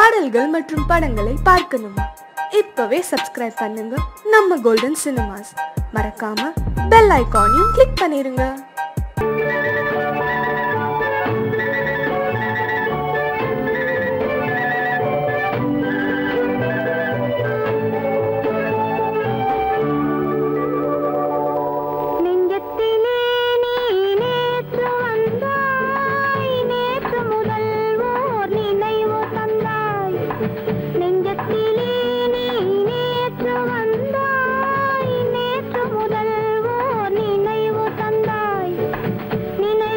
பாடல்கள் மற்றும் படங்களை பார்க்கணுமா இப்பவே சப்ஸ்கிரைப் பண்ணுங்க நம்ம கோல்டன் சினிமாஸ் மறக்காம பெல் ஐகானையும் கிளிக் பண்ணிருங்க நெஞ்சத்திலே நீ நேற்று வந்தாய் நேற்று முதல் ஓர் நினைவு தந்தாய் நெஞ்சத்திலே நீ நேற்று வந்தாய் நேற்று முதல் ஓர் நினைவு தந்தாய் நினை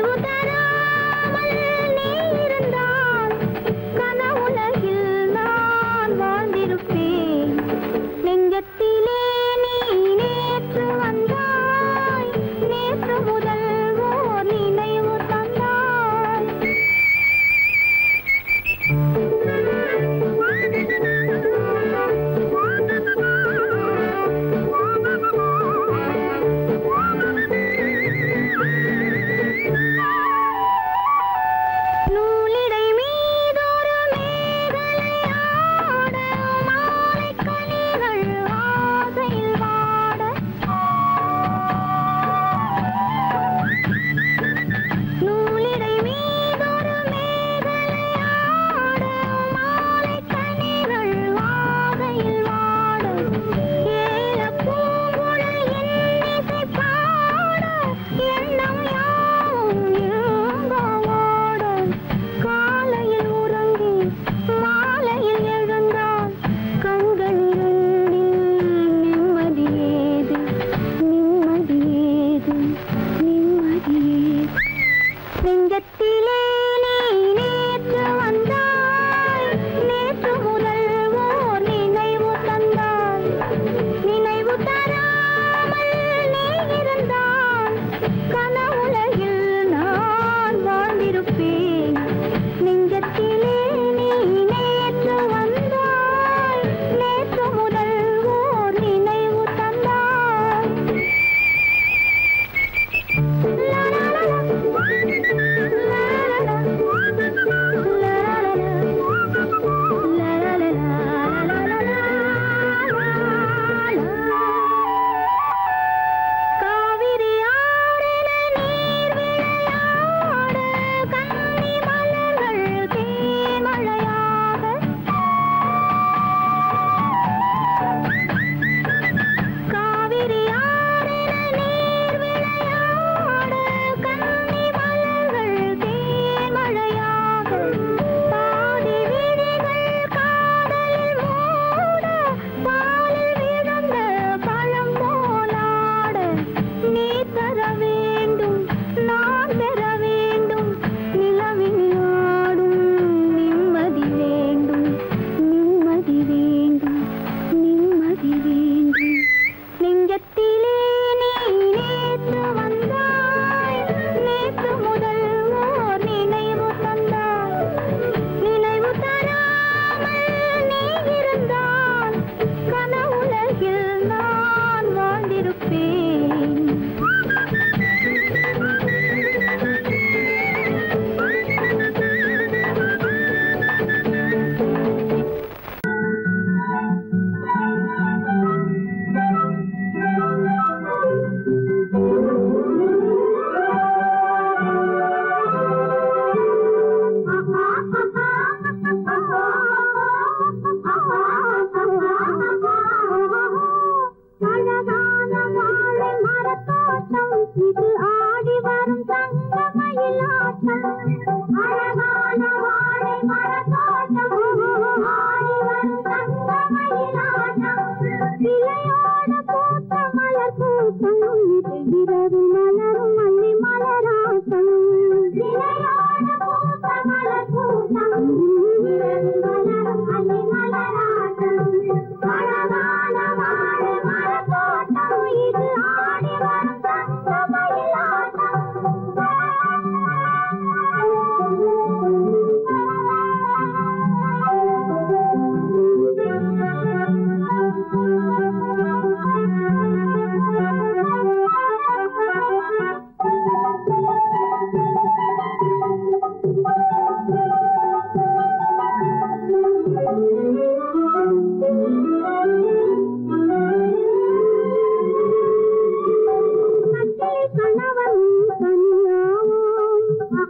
கட்டில் கணவன் தனியாவோம்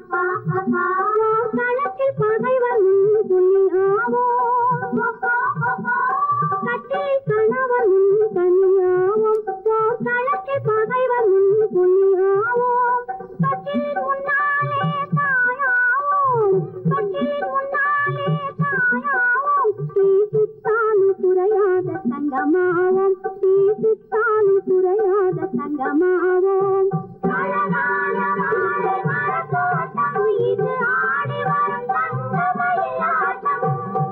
களத்தில் பகைவன் புலியாவோம் கட்டில் கணவன் தனியாவோம் களத்தில் பகைவன் புலியாவோம் கட்டிலின் முன்னாலே தாயாவோம் கட்டிலின் முன்னாலே தாயாவோம் தீ சுத்தாலும் குறையாத தங்கமாவோம் தீ சுத்தாலும் குறையாத தங்கமாவோம் அழகான வாழை மரத்தோட்டம் இது ஆடி வரும் தங்க மயிலாட்டம்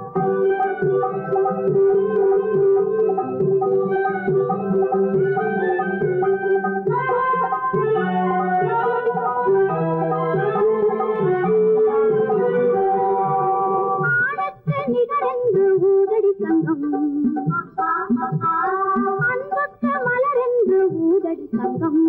ஆடத்து நிகரென்று ஊதடி சங்கம் அன்புக்கு மலரென்று ஊதடி சங்கம்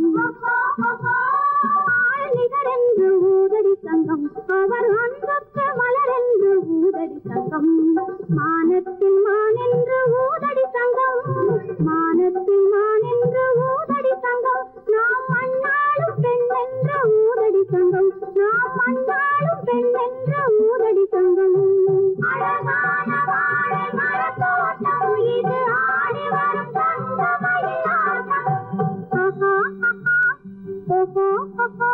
ஆள் நிகரென்று ஊதடி சங்கம் அவர் அன்புக்கு மலரென்று ஊதடி சங்கம் மானத்தில் மானென்று ஊதடி சங்கம் மானத்தில் மானென்று ஊதடி சங்கம் நாம் மண்ணாளும் பெண் என்ற ஊதடி சங்கம் நாம் மண்ணாளும் பெண் என்ற ஊதடி சங்கம் அழகான வாழை மரத்தோட்டம் இது ஆடி வரும் தங்க மயிலாட்டம் ஆஹா ஆஹா ஓஹோ ஓஹோ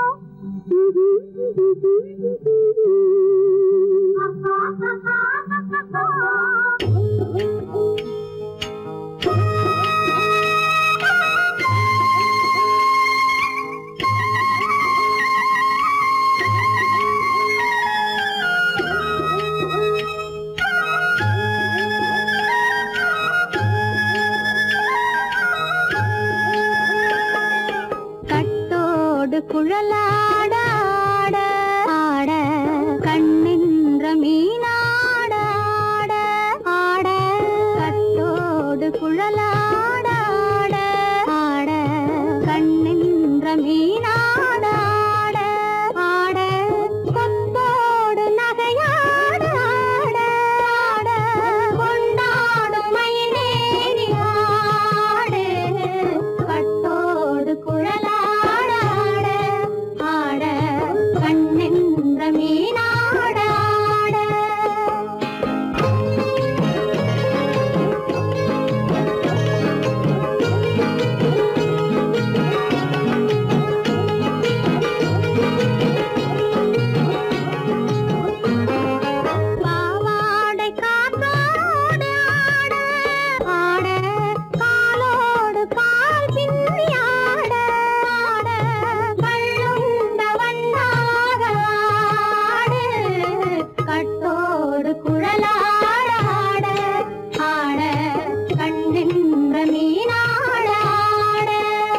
ஆஹா ஆஹா கட்டோடு குழலாடாட ஆட கண்ணின்ற மீனாட ஆட ஆட கட்டோடு குழலாடாட ஆட கண்ணின்ற மீனாட ஆட ஆட கொத்தோடு நகையாட ஆட ஆட கொண்டாடும் மயிலேறி ஆடு கட்டோடு குழலாட ஆட கண்ணென்ற மீனாட ஆட பாவாடை காத்தோடு ஆட ஆட காலோடு பால் பின்னி ஆட ஆட கள்ளுண்ட வண்ணாக ஆடு கட்டோடு குழலாட ஆட ஆட கண்ணின்ற மீனாட ஆட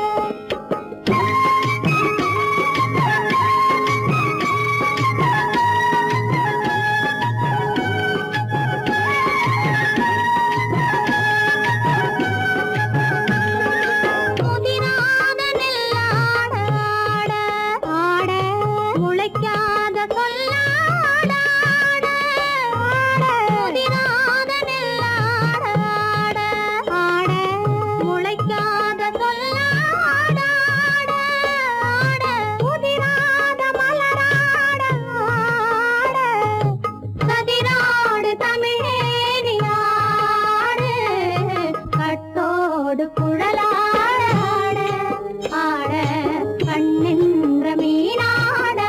முதிராத நெல்லாட ஆட ஆட முளைக்காத சொல்லாட ஆட ஆட முதிராத நெல்லாட ஆட ஆட முளைக்காத சொல்லாட ஆட ஆட முதிராத மலராட ஆட கதிராடு தமிழேறி ஆடு கட்டோடு குழலாட ஆட கண்ணின்ற மீனாட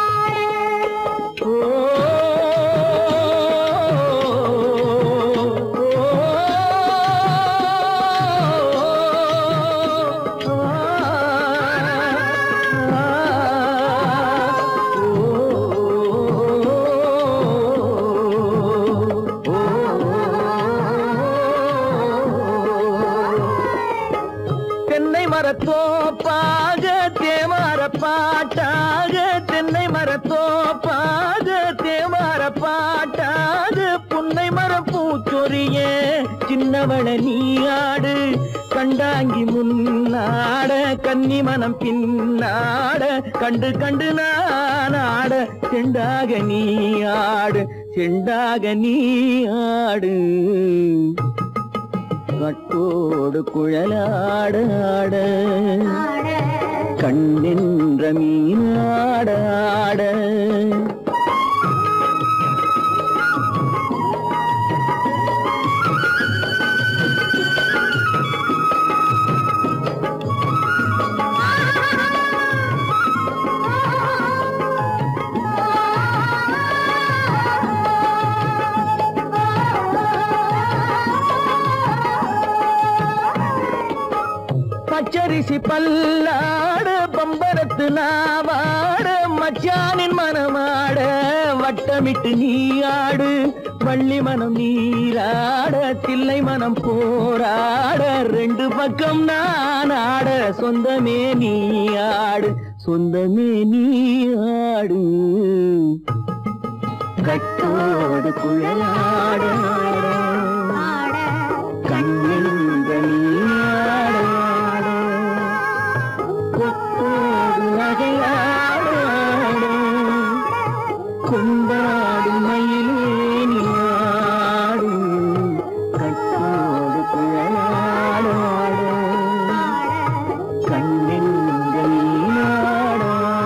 தென்னை மரத்தோப்பாக தேவார பாட்டாக தென்னை மரத்தோப்பாக தேவார பாட்டாக புன்னை மரம் பூச்சொரிய சின்னவள நீயாடு கண்டாங்கி முன்னாட கன்னி மனம் பின்னாட கண்டு கண்டு நானாட செண்டாக நீ ஆடு செண்டாக நீ ஆடு கட்டோடு குழலாட ஆட ஆட கண்ணென்ற மீனாட ஆட பச்சரிசி பல்லாட பம்பரத்து நாவாட மச்சானின் மனமாட வட்டமிட்டு நீயாடு வள்ளி மனம் நீராட தில்லை மனம் போராட ரெண்டு பக்கம் நான் ஆட சொந்தமே நீயாடு சொந்தமே நீயாடு கட்டோடு குழலாட ஆட கண்ணென்ற நீயாட கொத்தோடு நகையாட கொண்டாடு மயிலே நீயாடு கட்டோடு குழலாட கண்ணென்ற நீயாட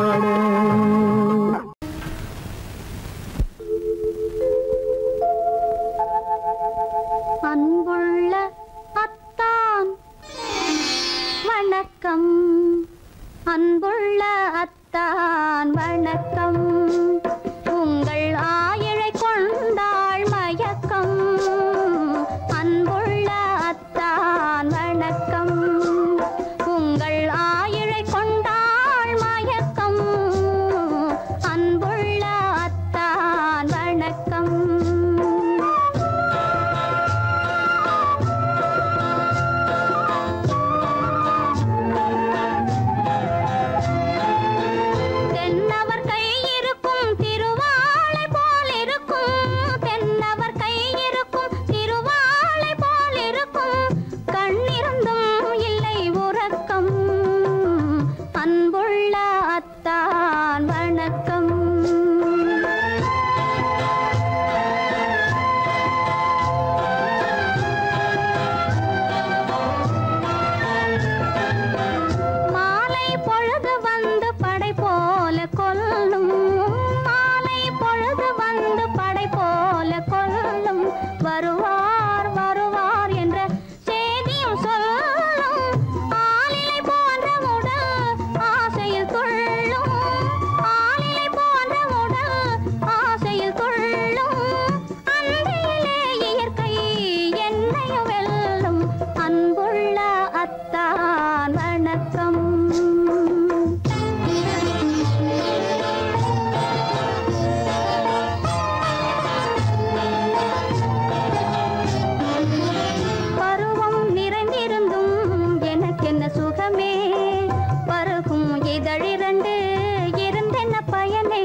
அன்புள்ள அத்தான் வணக்கம் அன்புள்ள அத்தான் வணக்கம் உங்கள் ஆயிழை கொண்டாள் மயக்கம் அன்புள்ள அத்தான் வணக்கம் உங்கள் ஆயிழை கொண்டாள் மயக்கம் அன்புள்ள அத்தான் வணக்கம் தென்னவர் கை இருக்கும் திருவாளை போல் இருக்கும் தென்னவர் கை இருக்கும் திருவாளை போல் இருக்கும் கண்ணிருந்தும் இல்லை உறக்கம் அன்புள்ள அத்தான் வணக்கம் மாலை பொழுது வந்து படை போல கொல்லும் மாலை பொழுது வந்து படை போல கொல்லும் வருவார் வருவார் என்ற செய்தியும் சொல்லும் ஆளிலை போன்ற உடல் ஆசையில் துள்ளும் ஆளிலை போன்ற உடல் ஆசையில் துள்ளும் அன்றையிலே இயற்கை என்னையும் வெல்லும் அன்புள்ள அத்தான் வணக்கம் பருவம் நிறைந்திருந்தும் எனக்கென்ன சுகமே பருகும் இதழிரண்டு இருந்தென்ன பயனே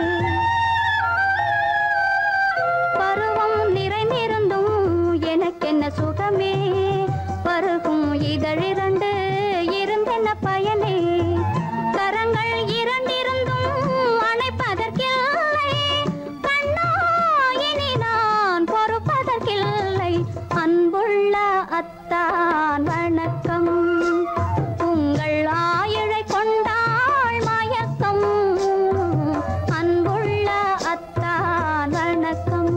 பருவம் நிறைந்திருந்தும் எனக்கென்ன சுகமே பருகும் இதழிரண்டு இருந்தென்ன பயனே கரங்கள் இரண்டிருந்தும் அணைப்பதற்கில்லை கண்ணா இனி நான் பொறுப்பதற்கில்லை அன்புள்ள அத்தான் வணக்கம் உங்கள் ஆயிழை கொண்டாள் மயக்கம் அன்புள்ள அத்தான் வணக்கம்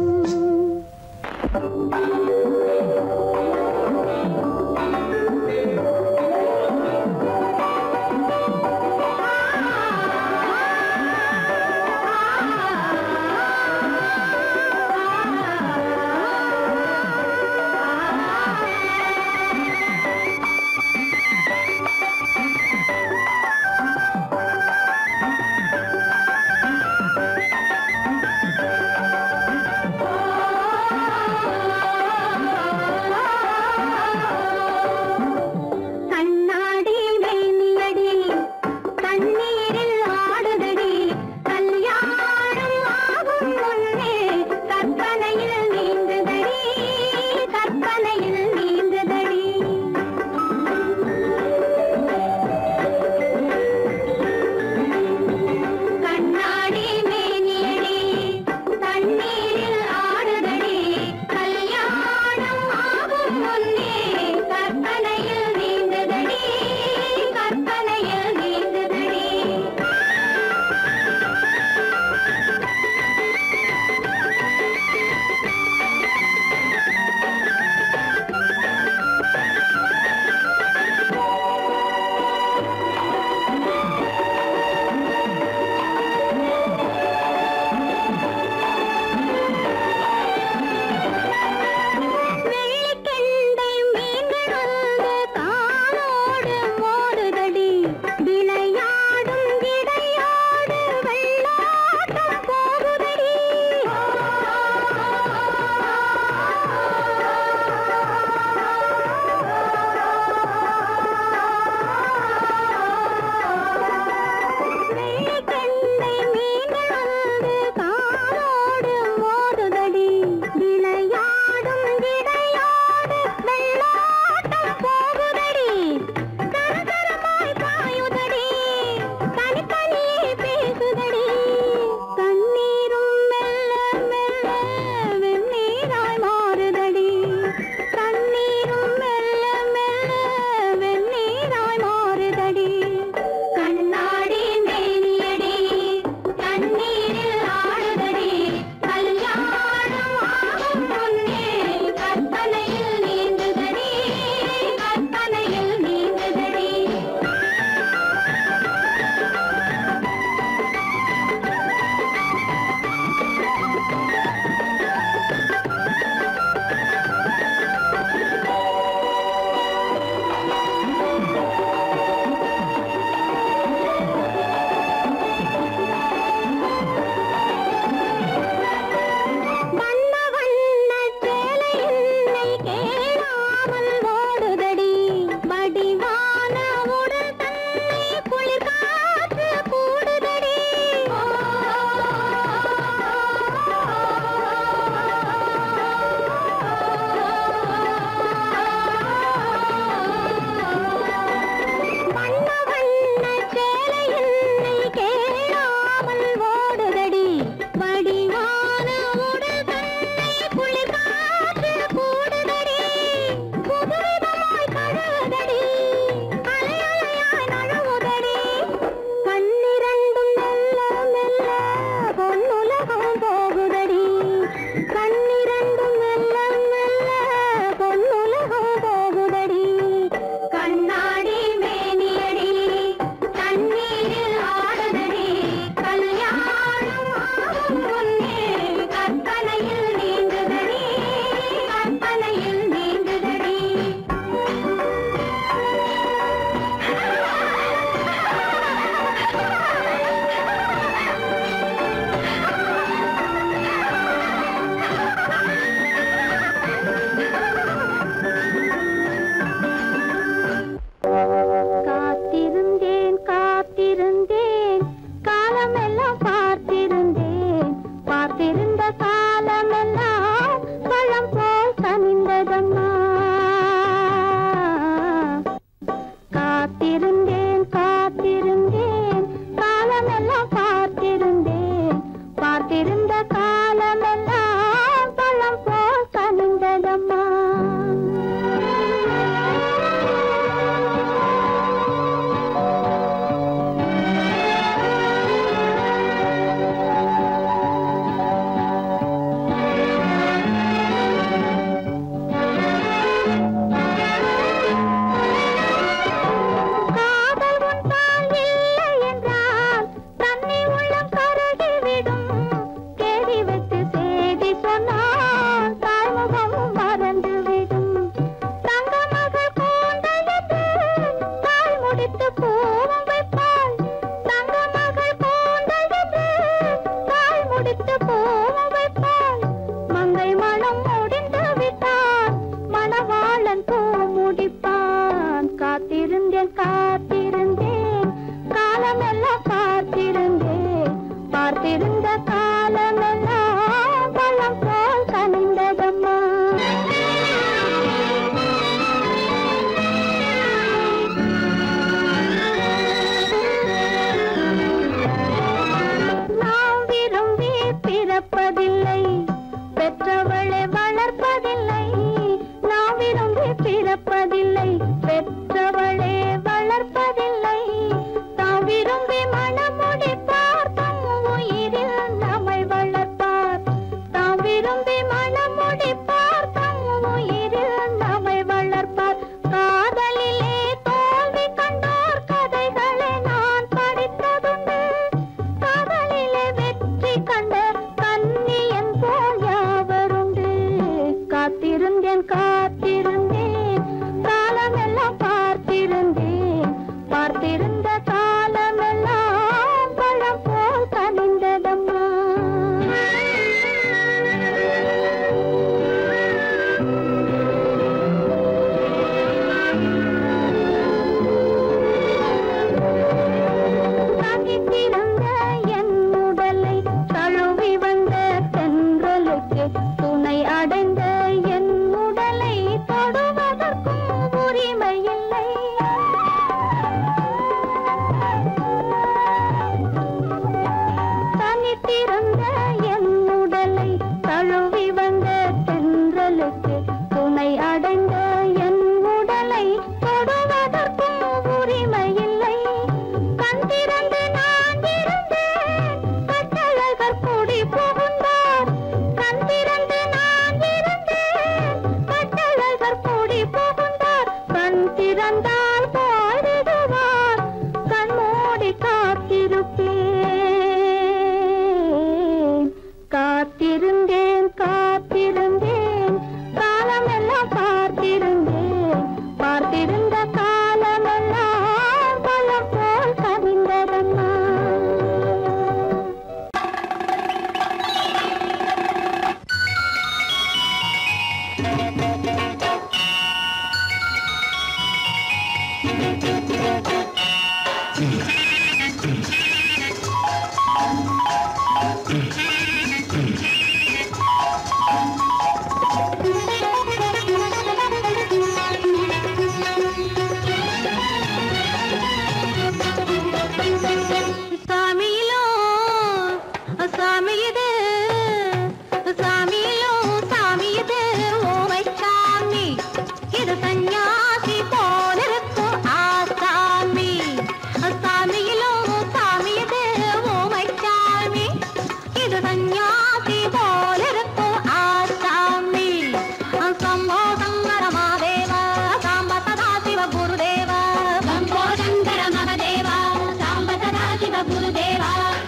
சாமியிலோ சாமி இது சாமியிலோ சாமி இது ஓமை சாமி இது சந்நியாசி போலிருக்கும் ஆசாமி சாமியிலோ சாமி இது ஓமை சாமி இது சந்நியாசி போலிருக்கும் ஆசாமி சம்போ சங்கர மாதேவ சாம்ப சதா சிவ குருதேவ சம்போ சங்கர மகதேவ சாம்ப சதா சிவ குருதேவ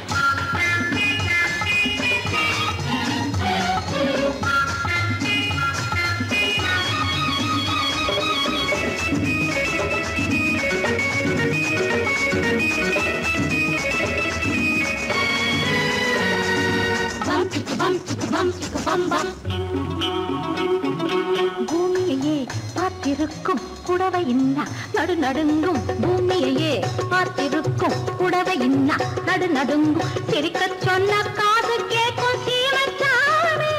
பம் சிக்கு பம் சிக்கு பம் சிக்கு பம் பம் பூமியையே பார்த்திருக்கும் புடவை இன்னா நடு நடுங்கும் பூமியையே பார்த்திருக்கும் புடவை இன்னா நடு நடுங்கும் சிரிக்கச் சொன்ன காது கேட்கும் சீமச்சாமி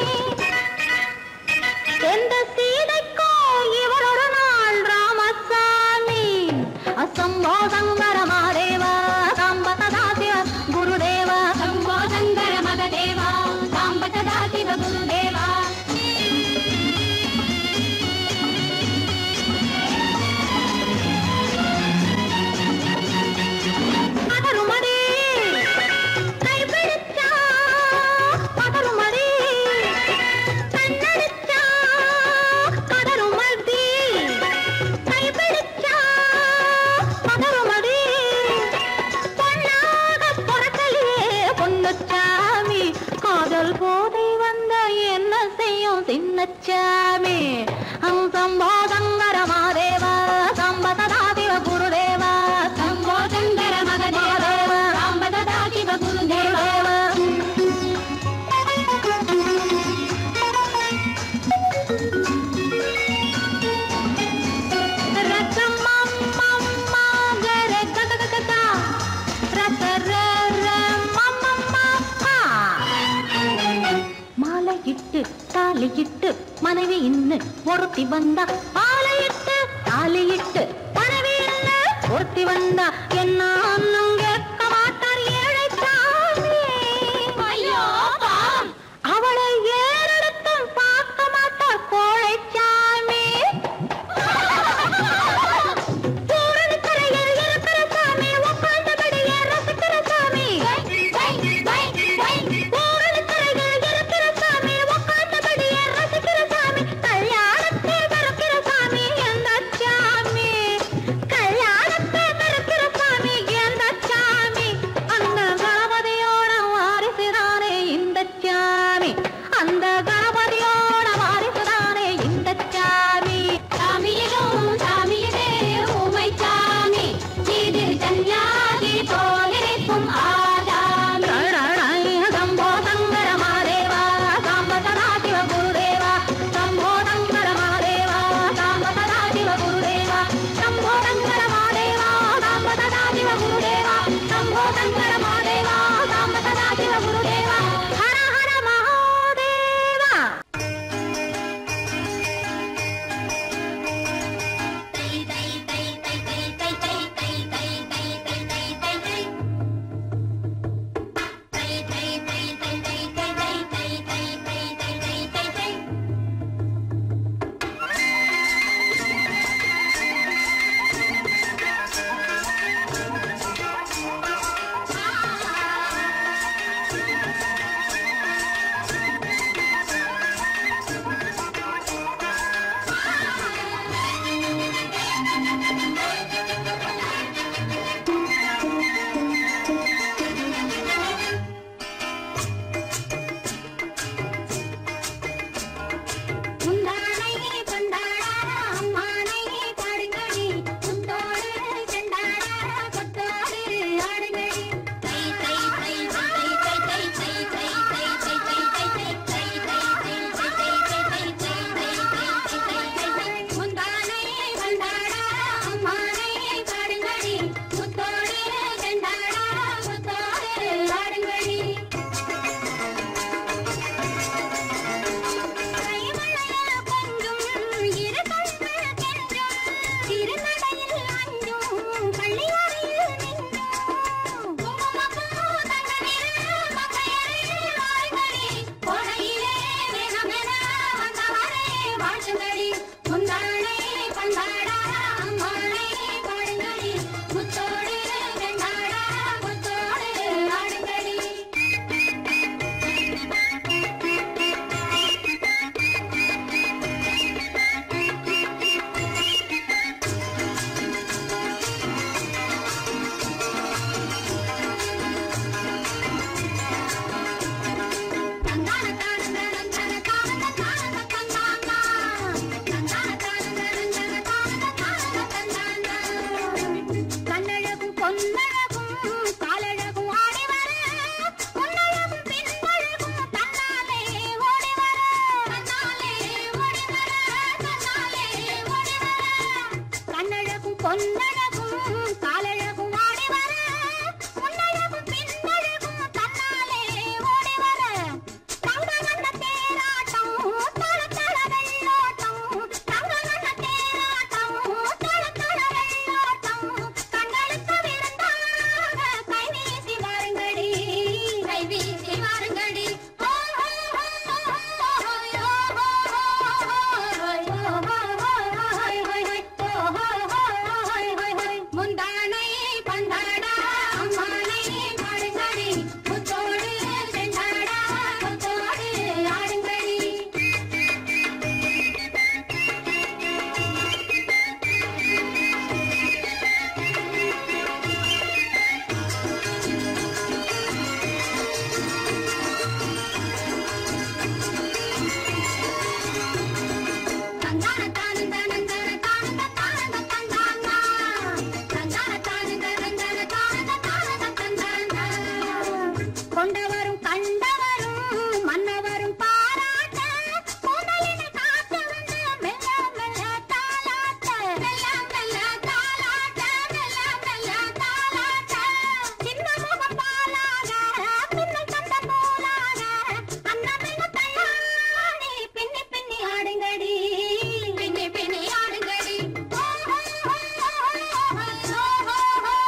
எந்த சீதைக்கோ இவர் ஒரு நாள் ராமசாமி அசம்போ சங்கர மாதேவ சாம்ப சதா சிவ குருதேவ சம்போ சங்கர மகதேவ சாம்ப சதா சிவ குருதேவா பதறுமடி கைபிடிச்சா பதறுமடி கண்ணடிச்சா பதறுமடி கைபிடிச்சா பதறுமடி பொன்னாக பொறக்கலையே பொன்னுச்சாமி காதல் போதை வந்த என்ன செய்யும் சின்னச்சாமி சம்போ சங்கர மாதேவ சம்ப சதாதிவ குருதேவ சம்போ சங்கர மகதேவ சம்ப சதாதிவ குருதேவ மாலையிட்டு தாலியிட்டு மனைவி இன்னு ஒருத்தி வந்தா மாலையிட்டு தாலியிட்டு மனைவி இன்னு ஒருத்தி வந்தா என்ன அண்ணன் கேட்க மாட்டார் ஏழை சாமி ஐயோ அவளை ஏறெடுத்தும் பார்க்க மாட்டார் கோழை சாமி பூரணக்கரையில் இருக்கிற சாமி, உட்கார்ந்தபடியே ரசிக்கிற சாமி. பூரணக்கரையில் இருக்கிற சாமி, உட்கார்ந்தபடியே ரசிக்கிற சாமி. கல்யாணத்தை வெறுக்கிற சாமி, எந்த சாமி? கல்யாணத்தை வெறுக்கிற சாமி, எந்த பாடுங்கடி முந்தானை பந்தாடா அம்மானை பாடுங்கடி முத்தோடு வெண்டாடா முத்தோடு ஆடுங்கடி தந்தான தானந்த ரஞ்சன தானந்த தானந்த தந்தானா தந்தான தானந்த ரஞ்சன தானந்த தானந்த தந்தானா கண்ணழகும் பொன்னழகும் காலழகும் ஆடி வர பொன்னழகும் பின்னழகும் தன்னாலே ஓடி வர தன்னாலே ஓடி வர தன்னாலே ஓடி வர கண்ணழகும் பொன்னழகும் காலழகும் ஆடி வர பொன்னழகும் பின்னழகும் தன்னாலே ஓடி வர தங்க வண்ண தேராட்டம் தள தள வெள்ளோட்டம் தங்க வண்ண தேராட்டம் தள தள வெள்ளோட்டம் கண்களுக்கு விருந்தாக கை வீசி வாருங்கடி கை வீசி வாருங்கடி ஓ ஹோ ஹோ ஹோ ஹோ முந்தானை பந்தாடா அம்மானை பாடுங்கடி முத்தோடு செண்டாடா முத்தோடு ஆடுங்கடி தந்தான தானந்த நந்தன தானந்த தானந்த தந்தானா தந்தான தானந்த நந்தன தானந்த தானந்த தந்தானா கொண்டவரும் கண்டவரும் மன்னவரும் பாராட்ட கூந்தலினை காத்து வந்து மெல்ல மெல்ல தாலாட்ட மெல்ல மெல்ல தாலாட்ட மெல்ல மெல்ல தாலாட்ட சின்ன முகம் பாலாக பின்னல் தந்த போலாக அன்னமென தள்ளாடி பின்னி பின்னி ஆடுங்கடி பின்னி பின்னி ஆடுங்கடி ஓ ஹோ ஹோ ஹோ ஹோ ஹோ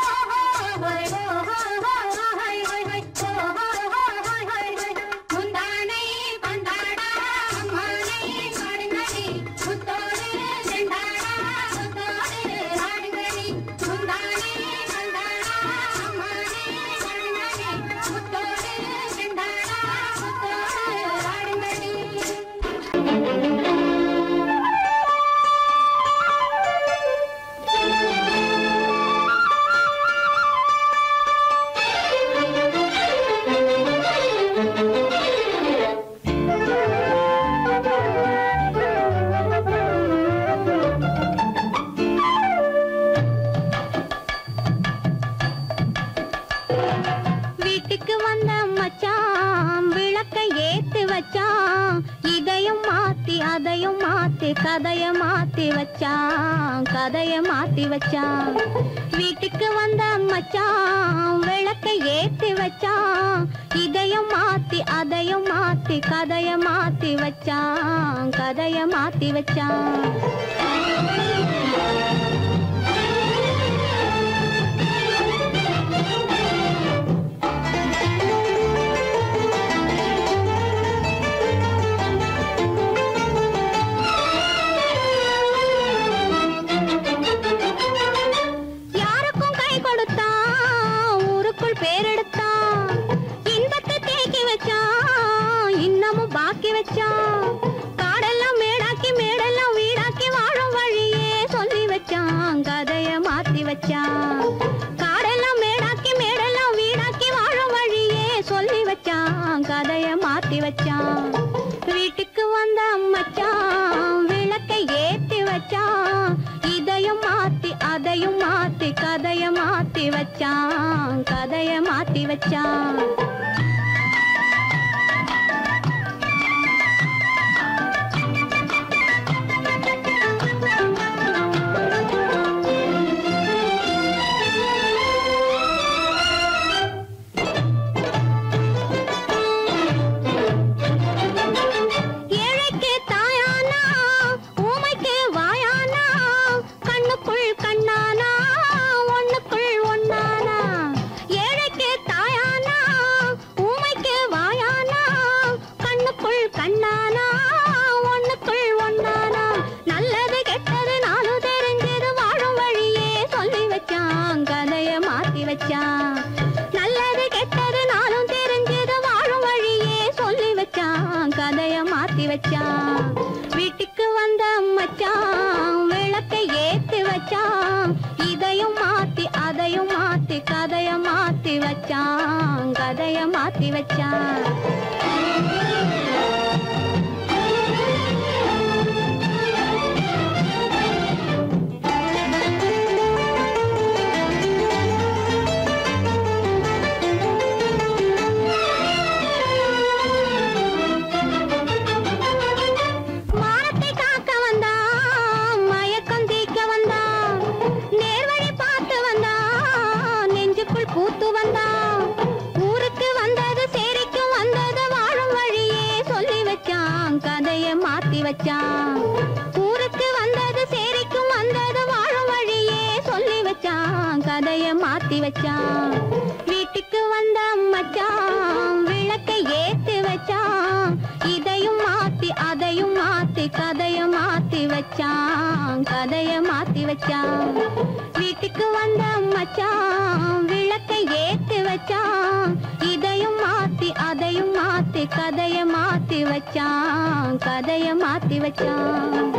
முந்தானை பந்தாடா அம்மானை பாடுங்கடி முத்தோடு செண்டாடா முத்தோடு ஆடுங்கடி முந்தானை பந்தாடா அம்மானை பாடுங்கடி முத்தோடு செண்டாடா முத்தோடு ஆடுங்கடி வீட்டுக்கு வந்த மச்சான் விளக்கை ஏத்தி வச்சான் இதையும் மாத்தி அதையும் மாத்தி கதைய மாத்தி வச்சான் கதைய மாத்தி வச்சான் வீட்டுக்கு வந்த மச்சான் விளக்கை ஏத்தி வச்சான் இதையும் மாத்தி அதையும் மாத்தி கதைய மாத்தி வச்சான் கதைய மாத்தி வச்சான் யாருக்கும் கை கொடுத்தான் ஊருக்குள் பேரெடுத்தான் இன்பத்தை தேக்கி வச்சான் இன்னமும் பாக்கி வச்சான் காடெல்லாம் மேடாக்கி மேடெல்லாம் வீடாக்கி வாழும் வழியே சொல்லி வச்சான் கதைய மாத்தி வச்சான் காடெல்லாம் மேடாக்கி மேடெல்லாம் வீடாக்கி வாழும் வழியே சொல்லி வச்சான் கதைய மாத்தி வச்சான் வீட்டுக்கு வந்த மச்சான் விளக்கை ஏத்தி வச்சான் இதையும் மாத்தி அதையும் மாத்தி கதைய மாத்தி வச்சான் கதைய மாத்தி வச்சான் ஏழைக்கு தாயானா ஊமைக்கு வாயானா கண்ணுக்குள் கண்ணானா ஒண்ணுக்குள் ஒண்ணானா ஏழைக்கு தாயானா மாத்தி வச்சான் மானத்தை காக்க வந்தான் மயக்கம் தீக்க வந்தான் நேர்வழி பார்த்து வந்தான் நெஞ்சுக்குள் பூத்து வந்தான் ஊருக்கு வந்தது சேரிக்கும் வந்தது வாழும் வழியே சொல்லி வச்சான் கதைய மாத்தி வச்சான் ஊருக்கு வந்தது சேரிக்கும் வந்தது வாழும் வழியே சொல்லி வச்சான் கதைய மாத்தி வச்சான் வீட்டுக்கு வந்த மச்சான் விளக்கை ஏத்தி வச்சான் இதையும் மாத்தி அதையும் மாத்தி கதைய மாத்தி வச்சான் கதைய மாத்தி வச்சான் வீட்டுக்கு வந்த மச்சான் விளக்கை ஏத்தி வச்சான் இதையும் மாத்தி அதையும் மாத்தி கதைய மாத்தி வச்சான் கதைய மாத்தி வச்சான்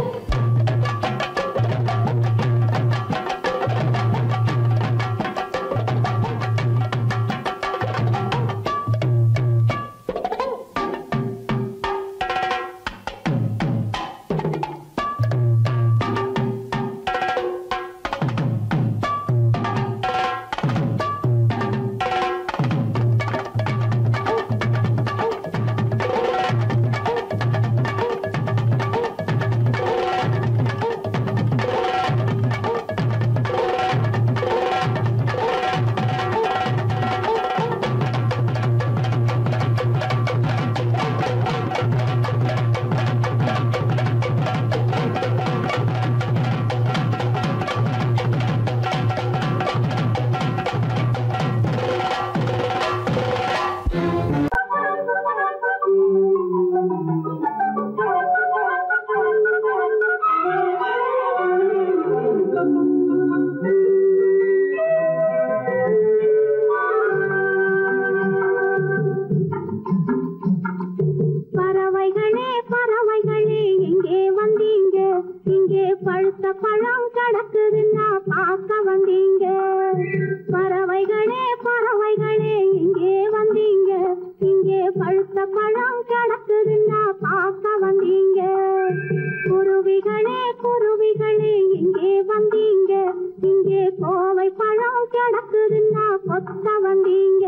பறவைகளே பறவைகளே எங்கே வந்தீங்க இங்கே பழுத்த பழம் கிடக்குதுன்னா பார்க்க வந்தீங்க பறவைகளே பறவைகளே எங்கே வந்தீங்க இங்கே பழுத்த பழம் கிடக்குதுன்னா பார்க்க வந்தீங்க குருவிகளே குருவிகளே எங்கே வந்தீங்க இங்கே கோவை பழம் கிடக்குதுன்னா கொத்த வந்தீங்க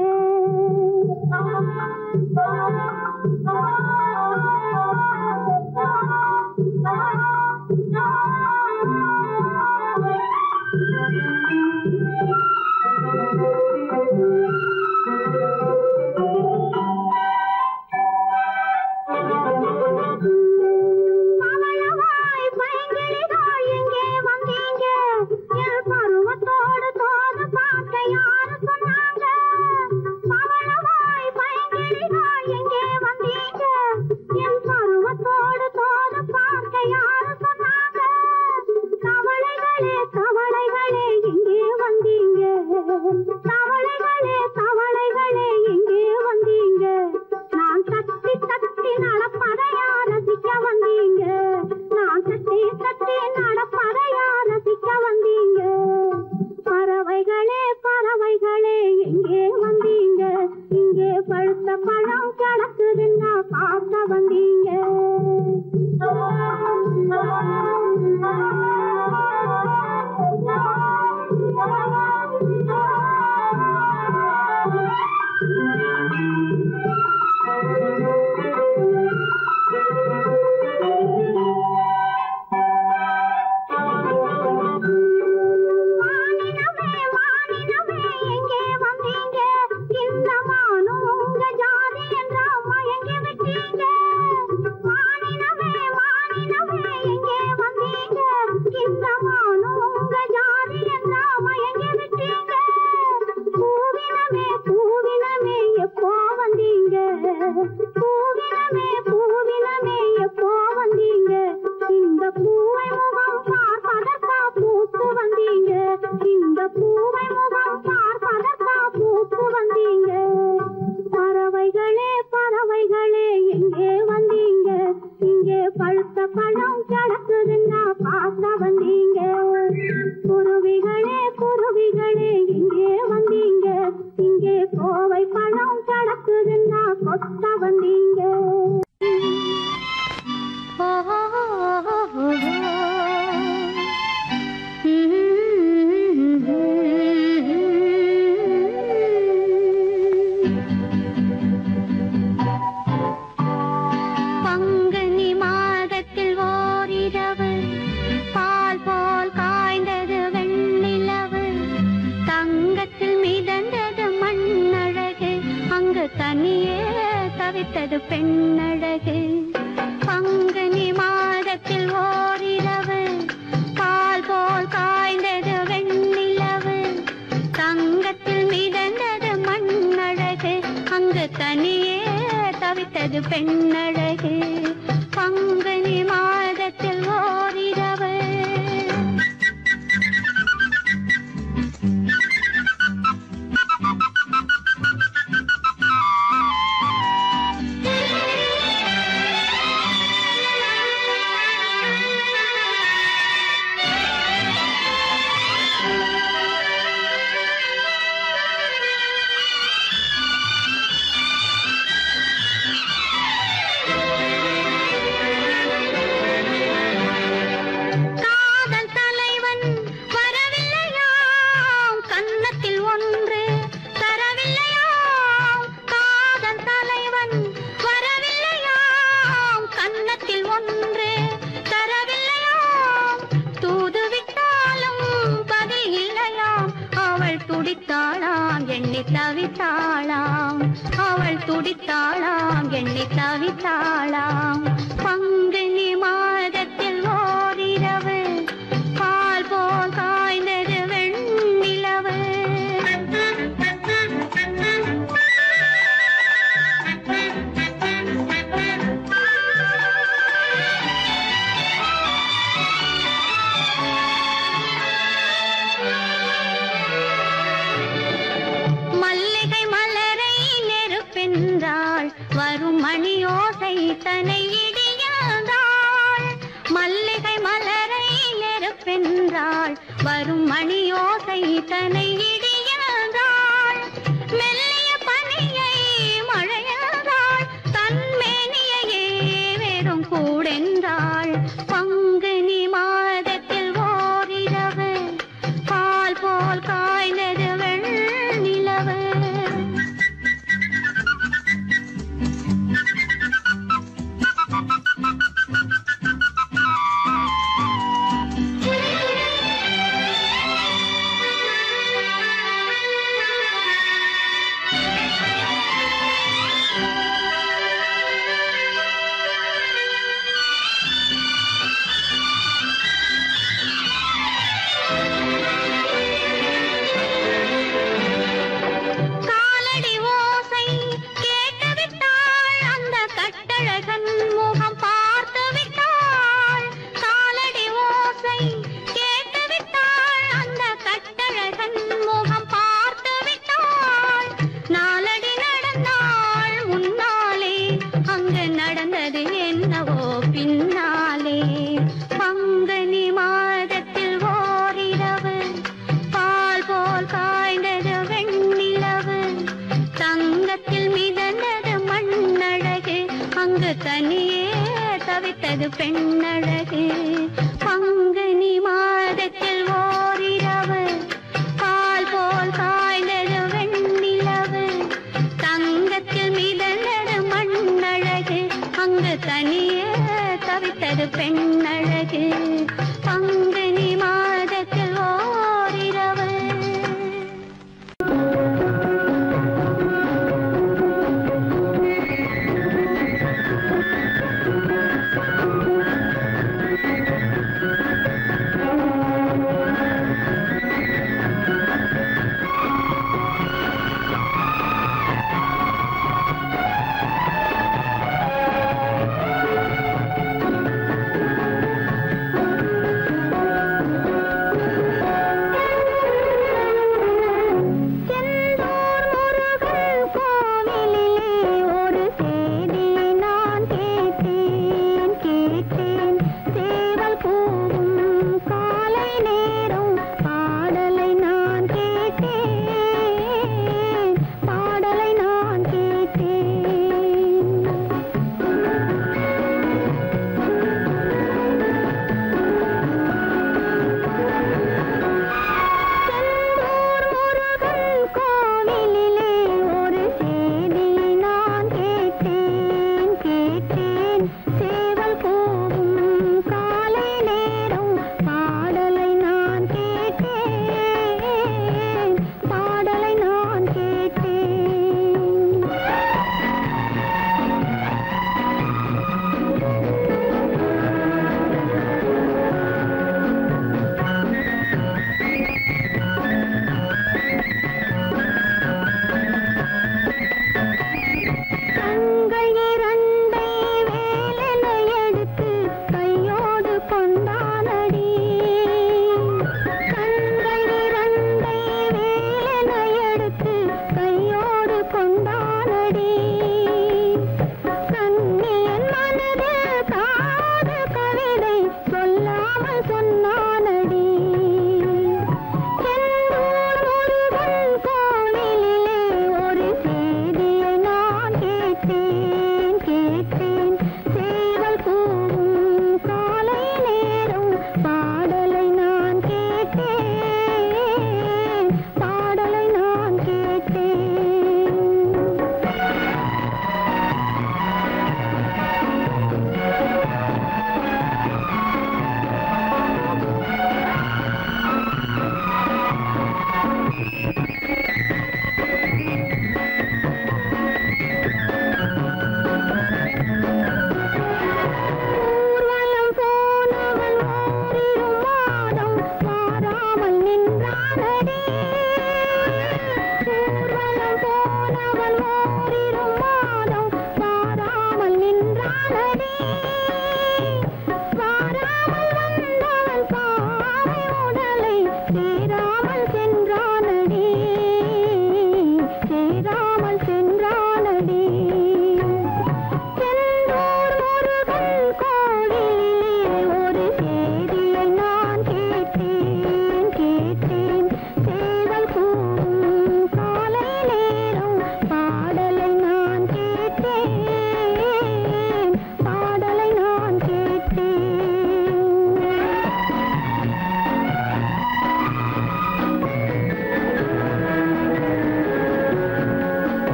பவளவாய் பைங்கிளிகள் எங்கே வந்தீங்க என் பருவத்தோடு தோது பார்க்க யாரு சொன்னாங்க பவளவாய் பைங்கிளிகள் எங்கே வந்தீங்க என் பருவத்தோடு தோது பார்க்க யாரு சொன்னாங்க கவலைகளே கவலைகளே எங்கே வந்தீங்க கவலைகளே கவலைகளே எங்கே வந்தீங்க நான் தட்டி தட்டி நடப்பதையா ரசிக்க வந்தீங்க நான் தட்டி தட்டி நடப்பதையா ரசிக்க வந்தீங்க பறவைகளே பறவைகளே எங்கே வந்தீங்க இங்கே பழுத்த பழம் கிடக்குதுன்னா பார்க்க வந்தீங்க மானினமே மானினமே எங்கே வந்தீங்க இந்த மானும் உங்க ஜாதி என்றா மயங்கி விட்டீங்க மானினமே மானினமே எங்கே வந்தீங்க இந்த மானும் உங்க ஜாதி என்றா மயங்கி விட்டீங்க பூவினமே பூவினமே எப்போ வந்தீங்க பூவினமே பூவினமே எப்போ வந்தீங்க இந்த பூவை முகம் பார்ப்பதற்கா பூத்து வந்தீங்க இந்த பூவை முகம் பார்ப்பதற்கா பூத்து வந்தீங்க பறவைகளே பறவைகளே எங்கே வந்தீங்க இங்கே பழுத்த பழம் கிடக்குதுன்னா பார்க்க வந்தீங்க குருவிகளே குருவிகளே எங்கே வந்தீங்க இங்கே கோவை பழம் கிடக்குது பெண்ணழகு பங்குனி மாதத்தில் ஓரிரவு காதல் தலைவன் வரவில்லையாம் கன்னத்தில் ஒன்று தரவில்லையாம் காதல் தலைவன் வரவில்லையாம் கன்னத்தில் ஒன்று தரவில்லையாம் தூது விட்டாலும் பதில் இல்லையாம் அவள் துடித்தாளாம் எண்ணி தவித்தாளாம் அவள் துடித்தாளாம் எண்ணி தவித்தாளாம் பங்குனி மாதத்தில் ஓரிரவு பால் போல் காய்ந்தது வெண்ணிலவு மல்லிகை மலரை நெருப்பென்றாள் வரும் மணியோசை தனை இடியாதாள் மல்லிகை மலரை நெருப்பென்றாள் வரும் மணியோசை தனை இடியாதாள் மெல்லிய பனியை மழையாதாள் தன்மேனியையே வெறும் கூடென்றாள் பங்குனி மாதத்தில் ஓரிரவு பால் போல் காய்ந்தது வெண்ணிலவு காலடி ஓசை கேட்டுவிட்டாள் அந்த கட்டழகன் முகம் பார்த்து விட்டாள் காலடி ஓசை கேட்டுவிட்டாள் அந்த கட்டழகன் முகம் பார்த்து விட்டாள் நாலடி நடந்தாள் முன்னாலே அங்கு நடந்தது என்னவோ பின்னாலே பங்குனி மாதத்தில் ஓரிரவு பால் போல் காய்ந்தது வெண்ணிலவு தங்கத்தில் மிதந்தது மண்ணழகு அங்கு தனியே தவித்தது பெண்ணழகு பங்குனி மாதத்தில் ஓரிரவு பால் போல் காய்ந்தது வெண்ணிலவு தங்கத்தில் மிதந்தது மண்ணழகு அங்கு தனியே தவித்தது பெண்ணழகு பங்குனி மாதத்தில் ஓரிரவு ஆ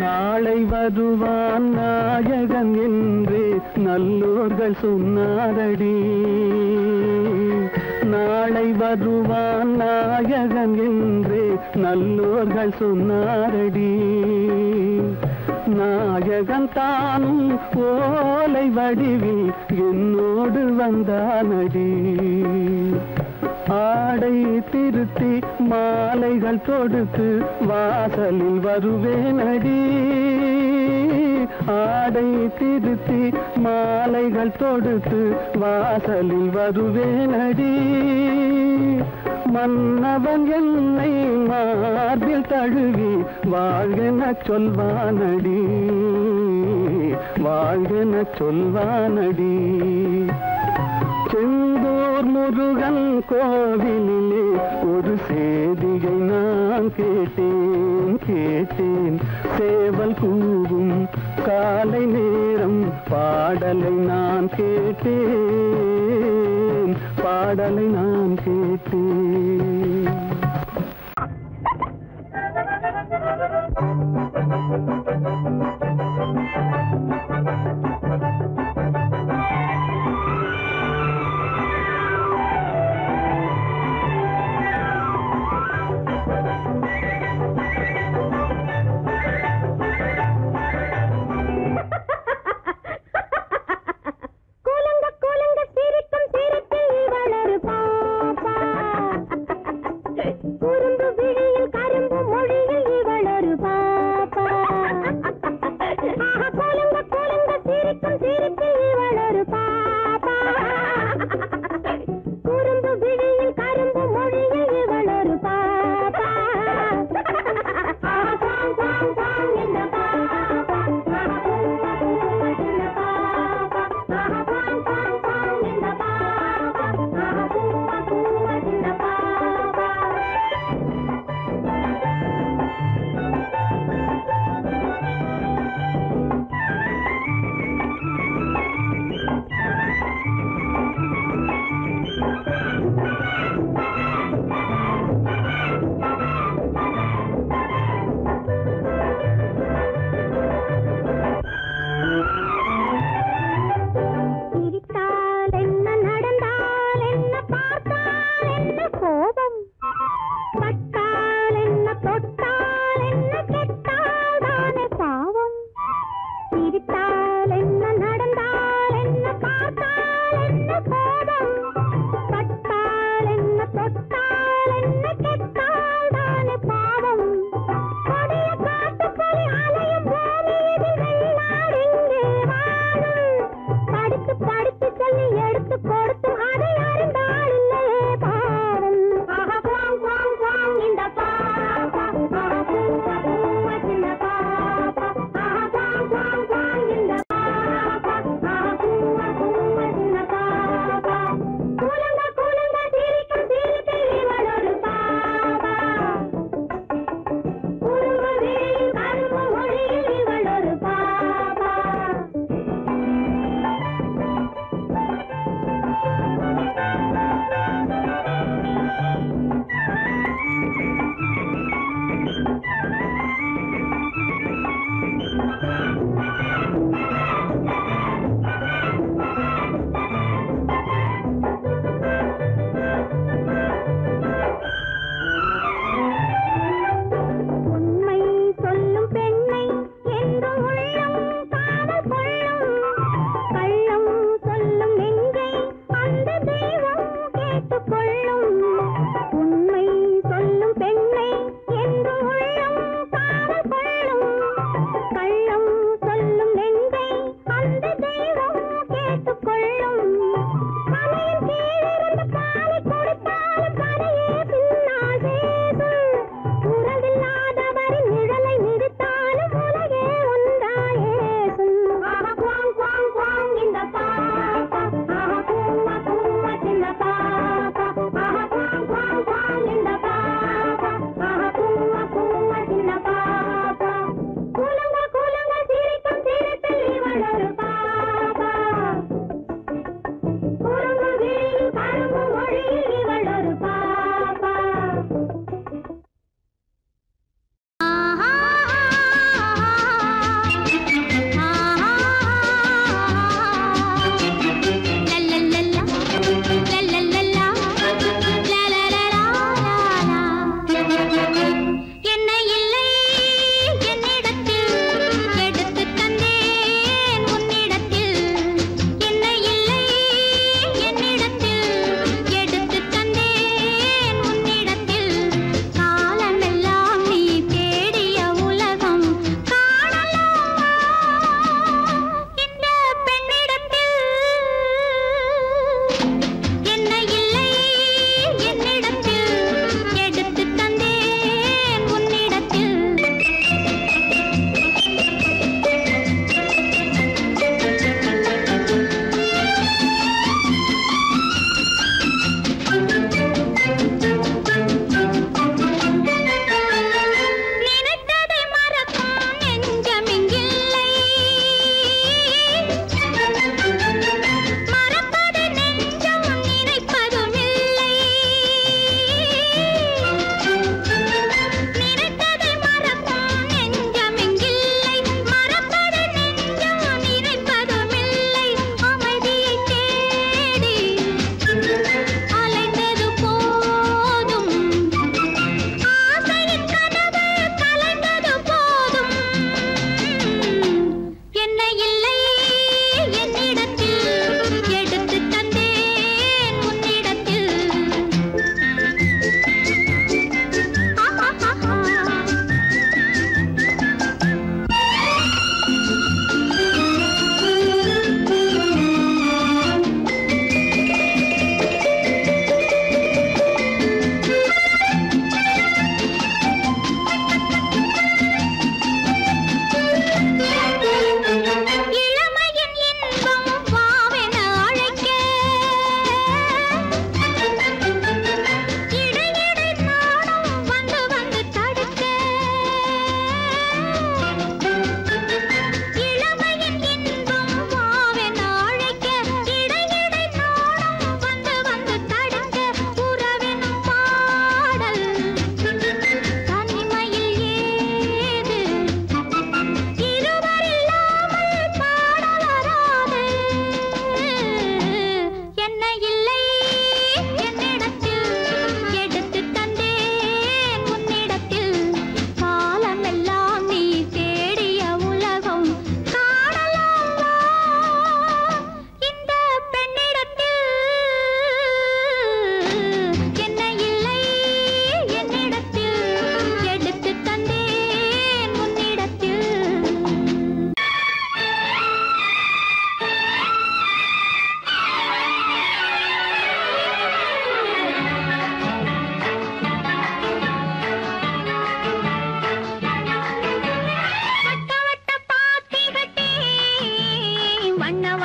நாளை வருவான் நாயகன் என்று நல்லோர்கள் சொன்னாரடி நாளை வருவான் நாயகன் என்று நல்லோர்கள் சொன்னாரடி நாயகன் தானும் ஓலை வடிவில் என்னோடு வந்தானடி ஆடை திருத்தி மாலைகள் தொடுத்து வாசலில் வருவேனடி ஆடை திருத்தி மாலைகள் தொடுத்து வாசலில் வருவேனடி மன்னவன் என்னை மார்பில் தழுவி வாழ்கென சொல்வானடி வாழ்கென சொல்வானடி செந்தூர் முருகன் கோவிலிலே ஒரு சேதியை நான் கேட்டேன் கேட்டேன் சேவல் கூவும் காலை நேரம் பாடலை நான் கேட்டேன் பாடலை நான் கேட்டேன் கூலுங்க கூலுங்க சிரிக்கும் சிரிப்பில் வளரு பார்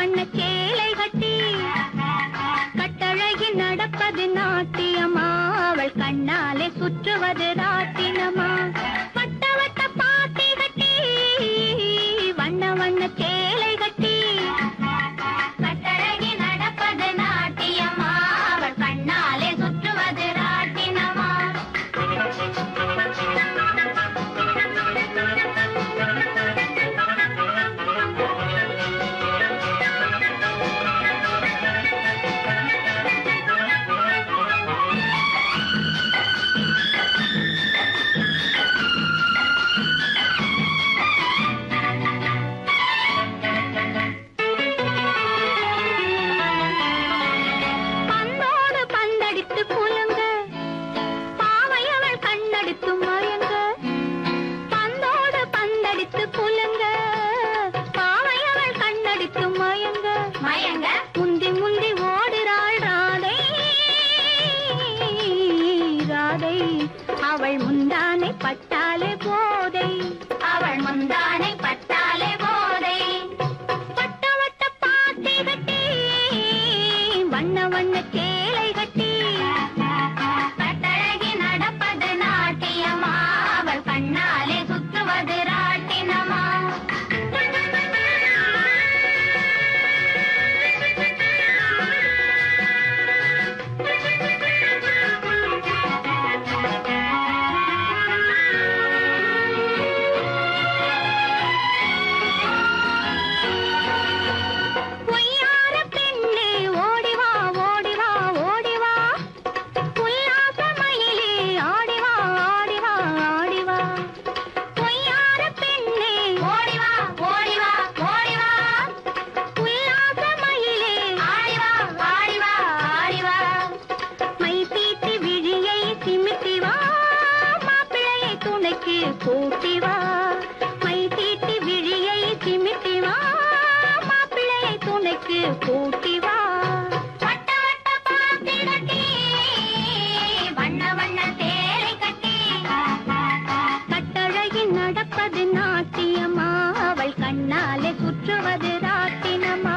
வண்ண சேலை கட்டி கட்டழகி நடப்பது நாட்டியமா அவள் கண்ணாலே சுற்றுவது ராட்டினமா வட்ட வட்ட பாத்தி கட்டி வண்ண வண்ண சேலை கட்டி கட்டழகி நடப்பது நாட்டியமா அவள் கண்ணாலே சுற்றுவது ராட்டினமா பந்தோடு பந்தடித்து குலுங்க பாவை அவள் கண்ணடித்து மயங்க பந்தோடு பந்தடித்து குலுங்க பாவை அவள் கண்ணடித்து மயங்க மயங்க முந்தி முந்தி ஓடுறாள் ராதை ராதை அவள் முந்தானை பட்டாலே போதை அவள் முந்தானை பட்டாலே போதை வட்ட வட்ட பாத்தி கட்டி வண்ண வண்ண சேலை கட்டி கட்டழகி நடப்பது நாட்டியமா அவள் கண்ணாலே சுற்றுவது ராட்டினமா பொய்யார பெண்ணே ஓடிவா ஓடிவா ஓடிவா உல்லாச மயிலே ஆடிவா ஆடிவா ஆடிவா பொய்யார பெண்ணே ஓடிவா ஓடிவா ஓடிவா உல்லாச மயிலே ஆடிவா ஆடிவா ஆடிவா மை தீட்டி விழியை சிமிட்டி வா மாப்பிள்ளையை துணைக்கு கூட்டி வா மை தீட்டி விழியை சிமிட்டி வா மாப்பிள்ளையை துணைக்கு கூட்டி வா வட்ட வட்ட பாத்தி கட்டி வண்ண வண்ண சேலை கட்டி கட்டழகி நடப்பது நாட்டியமா அவள் கண்ணாலே சுற்றுவது ராட்டினமா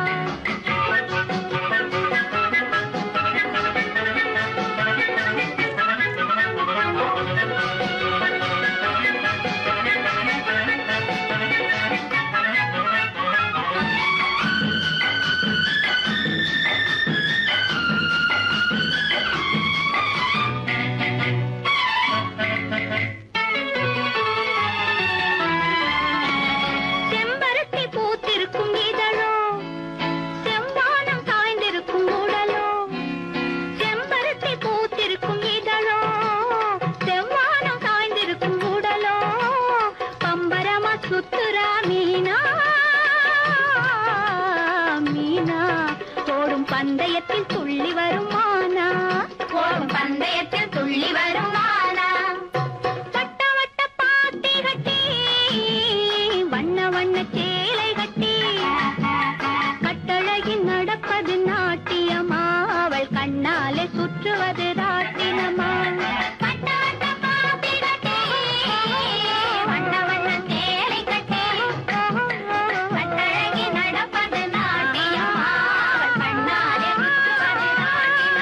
செம்பருத்தி பூத்திருக்கும் இதழோ செம்பானம் காய்ந்திருக்கும் உடலோ செம்பருத்தி பூத்திருக்கும் இதழோ செவ்வானம் காய்ந்திருக்கும் உடலோ பம்பரமா சுத்துரா மீனா மீனா ஓடும் பந்தயத்தில் துள்ளி வரும் மானா ஓடும் பந்தயத்தில் துள்ளி வரும் மானா வட்ட வட்ட பாத்தி கட்டி வண்ண வண்ண சேலை கட்டி கட்டழகி நடப்பது நாட்டியமா அவள் கண்ணாலே சுற்றுவது ராட்டினமா வட்ட வட்ட பாத்தி கட்டி வண்ண வண்ண சேலை கட்டி கட்டழகி நடப்பது நாட்டியமா அவள் கண்ணாலே சுற்றுவது ராட்டினமா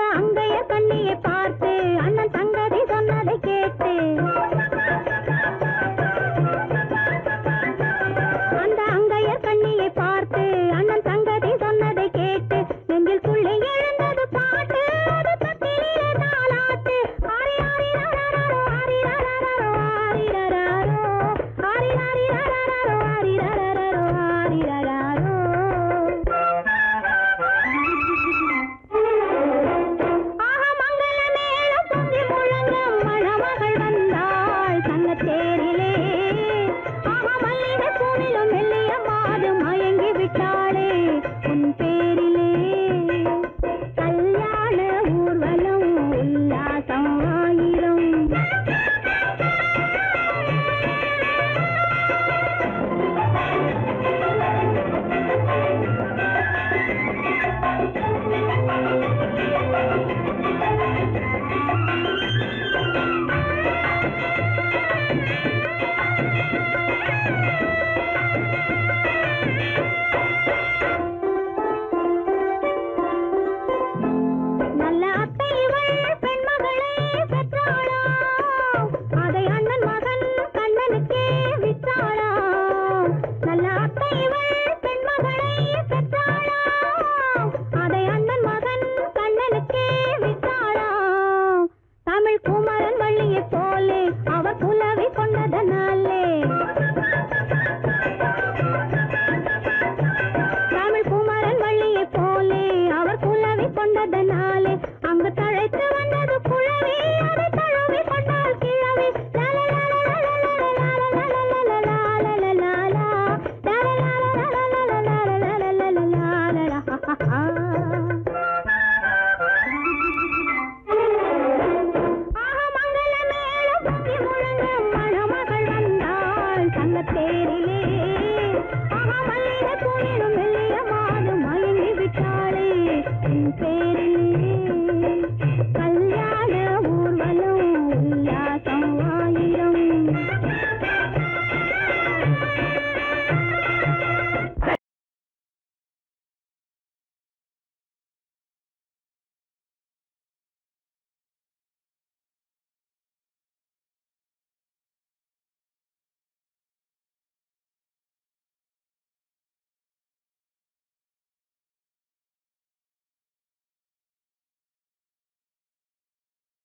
அங்கைய கண்ணியை பார்த்து அண்ணன்